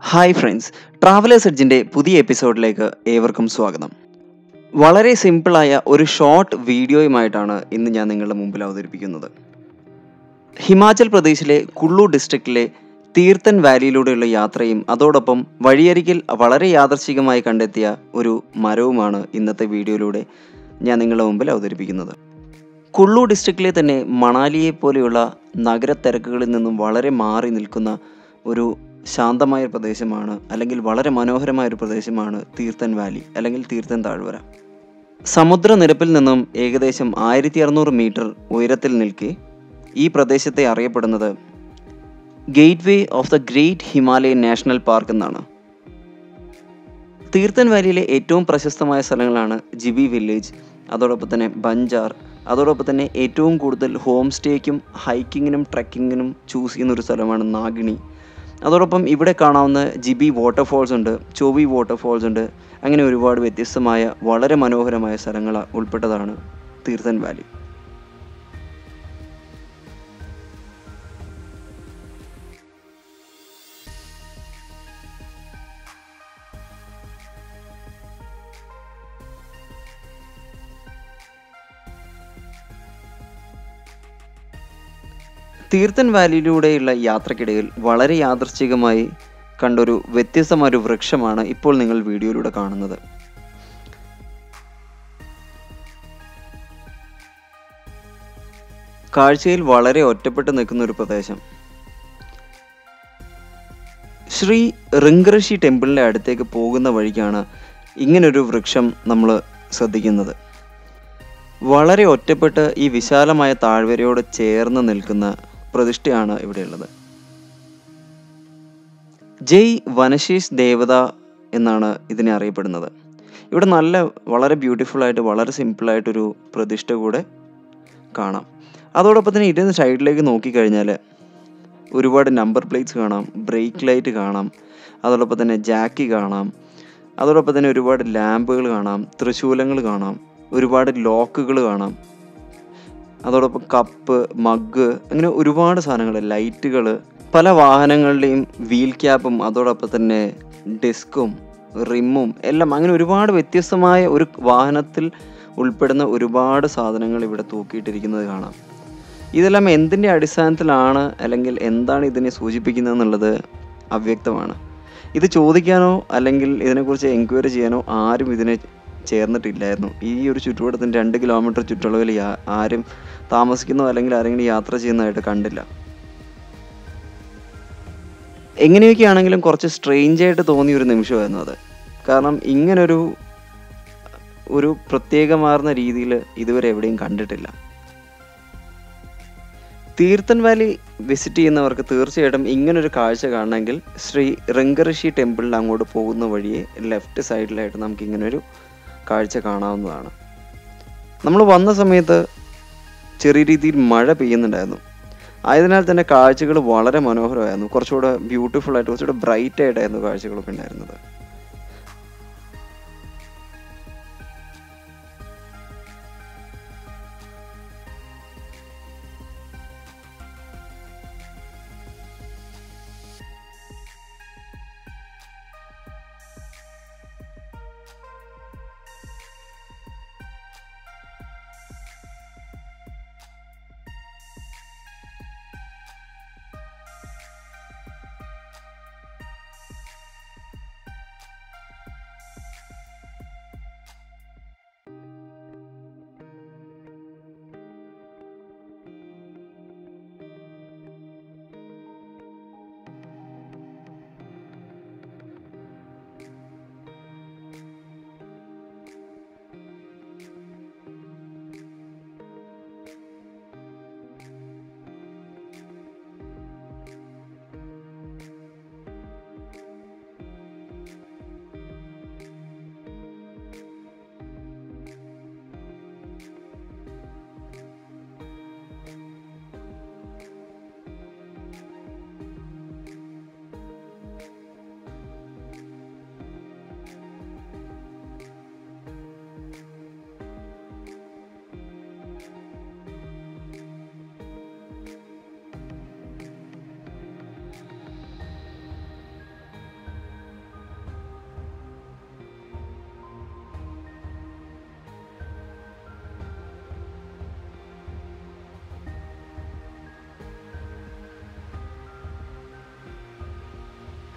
hi friends travellers എഡ്ജിൻ്റെ പുതിയ എപ്പിസോഡിലേക്ക് ഏവർക്കും സ്വാഗതം വളരെ സിമ്പിളായ ഒരു ഷോർട്ട് വീഡിയോയുമായിട്ടാണ് ഇന്ന് ഞാൻ നിങ്ങളുടെ മുമ്പിൽ അവതരിപ്പിക്കുന്നത് ഹിമാചൽ പ്രദേശിലെ കുള്ളു ഡിസ്ട്രിക്റ്റിലെ തീർത്ഥൻ വാലിയിലൂടെയുള്ള യാത്രയും അതോടൊപ്പം വഴിയരികിൽ വളരെ യാദർശികമായി കണ്ടെത്തിയ ഒരു മരവുമാണ് ഇന്നത്തെ വീഡിയോയിലൂടെ ഞാൻ നിങ്ങളുടെ മുമ്പിൽ അവതരിപ്പിക്കുന്നത് കുള്ളു ഡിസ്ട്രിക്റ്റിലെ തന്നെ മണാലിയെ പോലെയുള്ള നഗരത്തിരക്കുകളിൽ നിന്നും വളരെ മാറി നിൽക്കുന്ന ഒരു ശാന്തമായ ഒരു പ്രദേശമാണ് അല്ലെങ്കിൽ വളരെ മനോഹരമായ ഒരു പ്രദേശമാണ് തീർത്ഥൻ വാലി അല്ലെങ്കിൽ തീർത്ഥൻ താഴ്വര സമുദ്രനിരപ്പിൽ നിന്നും ഏകദേശം ആയിരത്തി അറുന്നൂറ് മീറ്റർ ഉയരത്തിൽ നിൽക്കെ ഈ പ്രദേശത്തെ അറിയപ്പെടുന്നത് gateway of the great Himalayan national park എന്നാണ് തീർത്ഥൻ വാലിയിലെ ഏറ്റവും പ്രശസ്തമായ സ്ഥലങ്ങളാണ് ജിബി വില്ലേജ് അതോടൊപ്പം തന്നെ ബഞ്ചാർ അതോടൊപ്പം തന്നെ ഏറ്റവും കൂടുതൽ ഹോം സ്റ്റേക്കും ഹൈക്കിങ്ങിനും ട്രക്കിങ്ങിനും ചൂസ് ചെയ്യുന്ന ഒരു സ്ഥലമാണ് നാഗിണി അതോടൊപ്പം ഇവിടെ കാണാവുന്ന ജിബി വാട്ടർഫോൾസ് ഉണ്ട് ചോവി വാട്ടർഫോൾസ് ഉണ്ട് അങ്ങനെ ഒരുപാട് വ്യത്യസ്തമായ വളരെ മനോഹരമായ സ്ഥലങ്ങൾ ഉൾപ്പെട്ടതാണ് തീർത്ഥൻ വാലി തീർത്ഥൻ വാലിയിലൂടെയുള്ള യാത്രക്കിടയിൽ വളരെ യാദർച്ഛികമായി കണ്ടൊരു വ്യത്യസ്തമായ ഒരു വൃക്ഷമാണ് ഇപ്പോൾ നിങ്ങൾ വീഡിയോയിലൂടെ കാണുന്നത് കാഴ്ചയിൽ വളരെ ഒറ്റപ്പെട്ട് നിൽക്കുന്ന ഒരു പ്രദേശം ശ്രീ റിങ്കഋഷി ടെമ്പിളിൻ്റെ അടുത്തേക്ക് പോകുന്ന വഴിക്കാണ് ഇങ്ങനൊരു വൃക്ഷം നമ്മൾ ശ്രദ്ധിക്കുന്നത് വളരെ ഒറ്റപ്പെട്ട് ഈ വിശാലമായ താഴ്വരയോട് ചേർന്ന് നിൽക്കുന്ന പ്രതിഷ്ഠയാണ് ഇവിടെയുള്ളത് ജയ് വനശീഷ് ദേവത എന്നാണ് ഇതിനെ അറിയപ്പെടുന്നത് ഇവിടെ നല്ല വളരെ ബ്യൂട്ടിഫുൾ ആയിട്ട് വളരെ സിമ്പിളായിട്ടൊരു പ്രതിഷ്ഠ കൂടെ കാണാം അതോടൊപ്പം തന്നെ ഇതിൻ്റെ സൈഡിലേക്ക് നോക്കിക്കഴിഞ്ഞാൽ ഒരുപാട് നമ്പർ പ്ലേറ്റ്സ് കാണാം ബ്രേക്ക് ലൈറ്റ് കാണാം അതോടൊപ്പം തന്നെ ജാക്കി കാണാം അതോടൊപ്പം തന്നെ ഒരുപാട് ലാമ്പുകൾ കാണാം തൃശൂലങ്ങൾ കാണാം ഒരുപാട് ലോക്കുകൾ കാണാം അതോടൊപ്പം കപ്പ് മഗ് അങ്ങനെ ഒരുപാട് സാധനങ്ങൾ ലൈറ്റുകൾ പല വാഹനങ്ങളുടെയും വീൽ ക്യാപ്പും അതോടൊപ്പം തന്നെ ഡിസ്കും റിമ്മും എല്ലാം അങ്ങനെ ഒരുപാട് വ്യത്യസ്തമായ ഒരു വാഹനത്തിൽ ഉൾപ്പെടുന്ന ഒരുപാട് സാധനങ്ങൾ ഇവിടെ തൂക്കിയിട്ടിരിക്കുന്നത് കാണാം ഇതെല്ലാം എന്തിൻ്റെ അടിസ്ഥാനത്തിലാണ് അല്ലെങ്കിൽ എന്താണ് ഇതിനെ സൂചിപ്പിക്കുന്നത് എന്നുള്ളത് അവ്യക്തമാണ് ഇത് ചോദിക്കാനോ അല്ലെങ്കിൽ ഇതിനെക്കുറിച്ച് എൻക്വയറി ചെയ്യാനോ ആരും ഇതിനെ ചേർന്നിട്ടില്ലായിരുന്നു ഈ ഒരു ചുറ്റുവട്ടത്തിന് രണ്ട് കിലോമീറ്റർ ചുറ്റളവിൽ യാ- ആരും താമസിക്കുന്നോ അല്ലെങ്കിൽ ആരെങ്കിലും യാത്ര ചെയ്യുന്നതായിട്ട് കണ്ടില്ല എങ്ങനെയൊക്കെയാണെങ്കിലും കുറച്ച് സ്ട്രെയിഞ്ച് ആയിട്ട് തോന്നിയ ഒരു നിമിഷമായിരുന്നു അത് കാരണം ഇങ്ങനൊരു ഒരു പ്രത്യേകമാർന്ന രീതിയിൽ ഇതുവരെ എവിടെയും കണ്ടിട്ടില്ല തീർത്ഥൻ വാലി വിസിറ്റ് ചെയ്യുന്നവർക്ക് തീർച്ചയായിട്ടും ഇങ്ങനൊരു കാഴ്ച കാണണമെങ്കിൽ ശ്രീ റിങ്കഋഷി ടെമ്പിളിൽ അങ്ങോട്ട് പോകുന്ന വഴിയെ ലെഫ്റ്റ് സൈഡിലായിട്ട് നമുക്ക് ഇങ്ങനൊരു കാഴ്ച കാണാവുന്നതാണ് നമ്മൾ വന്ന സമയത്ത് ചെറിയ രീതിയിൽ മഴ പെയ്യുന്നുണ്ടായിരുന്നു ആയതിനാൽ തന്നെ കാഴ്ചകൾ വളരെ മനോഹരമായിരുന്നു കുറച്ചുകൂടെ ബ്യൂട്ടിഫുൾ ആയിട്ട് കുറച്ചുകൂടെ ബ്രൈറ്റ് ആയിട്ടായിരുന്നു കാഴ്ചകളൊക്കെ ഉണ്ടായിരുന്നത്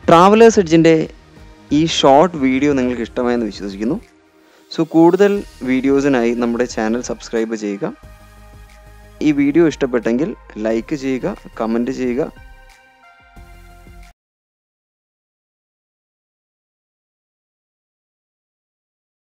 ട്രാവലേഴ്സ് എഡ്ജിൻ്റെ ഈ ഷോർട്ട് വീഡിയോ നിങ്ങൾക്ക് ഇഷ്ടമായെന്ന് വിശ്വസിക്കുന്നു സോ കൂടുതൽ വീഡിയോസിനായി നമ്മുടെ ചാനൽ സബ്സ്ക്രൈബ് ചെയ്യുക ഈ വീഡിയോ ഇഷ്ടപ്പെട്ടെങ്കിൽ ലൈക്ക് ചെയ്യുക കമൻറ്റ് ചെയ്യുക